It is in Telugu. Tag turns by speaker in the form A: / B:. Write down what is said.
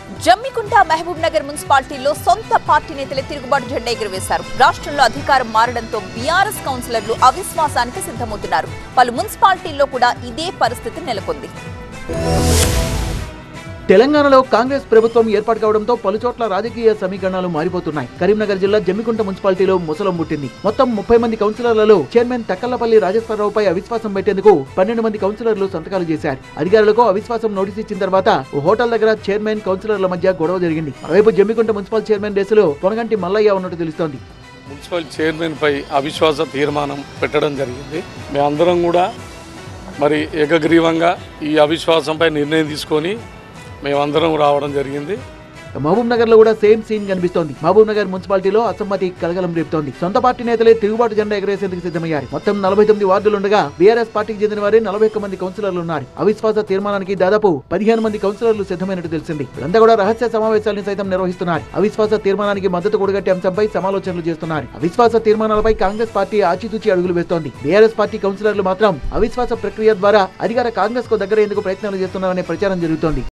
A: జమ్మికుంట మహబూబ్ నగర్ మున్సిపాలిటీలో సొంత పార్టీ నేతలే తిరుగుబాటు జెండా ఎగురవేశారు రాష్ట్రంలో అధికారం మారడంతో బీఆర్ఎస్ కౌన్సిలర్లు అవిశ్వాసానికి సిద్ధమవుతున్నారు పలు మున్సిపాలిటీల్లో కూడా ఇదే పరిస్థితి నెలకొంది
B: తెలంగాణలో కాంగ్రెస్ ప్రభుత్వం ఏర్పాటు కావడంతో పలుచోట్ల రాజకీయ సమీకరణాలు మారిపోతున్నాయి కరీంనగర్ జిల్లా జమ్మికుంట మున్సిపాలిటీలో ముసలం పుట్టింది మొత్తం ముప్పై మంది కౌన్సిలర్లలో చైర్మన్ తక్కల్లపల్లి రాజేశ్వరరావుపై అవిశ్వాసం పెట్టేందుకు పన్నెండు మంది కౌన్సిలర్లు సంతకాలు చేశారు అధికారులకు అవిశ్వాసం నోటీస్ ఇచ్చిన తర్వాత ఓ హోటల్ దగ్గర చైర్మన్ కౌన్సిలర్ల మధ్య గొడవ జరిగింది మరోవైపు జమ్మికుంట మున్సిపల్ చైర్మన్ రేసులో పొనగంటి మల్లయ్య ఉన్నట్టు తెలుస్తోంది
C: మున్సిపల్ చైర్మన్ పై అవిశ్వాస తీర్మానం పెట్టడం జరిగింది మేమందరం కూడా మరి ఏకగ్రీవంగా ఈ అవిశ్వాసంపై నిర్ణయం తీసుకొని మేమందరం రావడం జరిగింది
B: మహబూబ్ నగర్ లో కూడా సేమ్ సీన్ కనిపిస్తోంది మహబూబ్ నగర్ మున్సిపాలిటీలో అసమ్మతి కలగలం రేపుతోంది సొంత పార్టీ నేతలే తిరుగుబాటు జెండా ఎగరేసేందుకు సిద్ధమయ్యారు మొత్తం నలభై తొమ్మిది వార్డులుండగా బీఆర్ఎస్ పార్టీకి చెందిన వారే నలభై ఒక్క మంది కౌన్సిలర్లు ఉన్నారు అవిశ్వాస తీర్మానానికి దాదాపు పదిహేను మంది కౌన్సిలర్లు సిద్ధమైనట్టు తెలిసింది వీళ్ళంతా కూడా రహస్య సమావేశాలను సైతం నిర్వహిస్తున్నారు అవిశ్వాస తీర్మానానికి మద్దతు కూడగట్టే అంశంపై సమాలోచనలు చేస్తున్నారు అవిశ్వాస తీర్మానాలపై కాంగ్రెస్ పార్టీ ఆచితూచి అడుగులు వేస్తోంది బీఆర్ఎస్ పార్టీ కౌన్సిలర్లు మాత్రం అవిశ్వాస ప్రక్రియ ద్వారా అధికార కాంగ్రెస్ కు దగ్గర ఎందుకు ప్రయత్నాలు చేస్తున్నారనే ప్రచారం జరుగుతోంది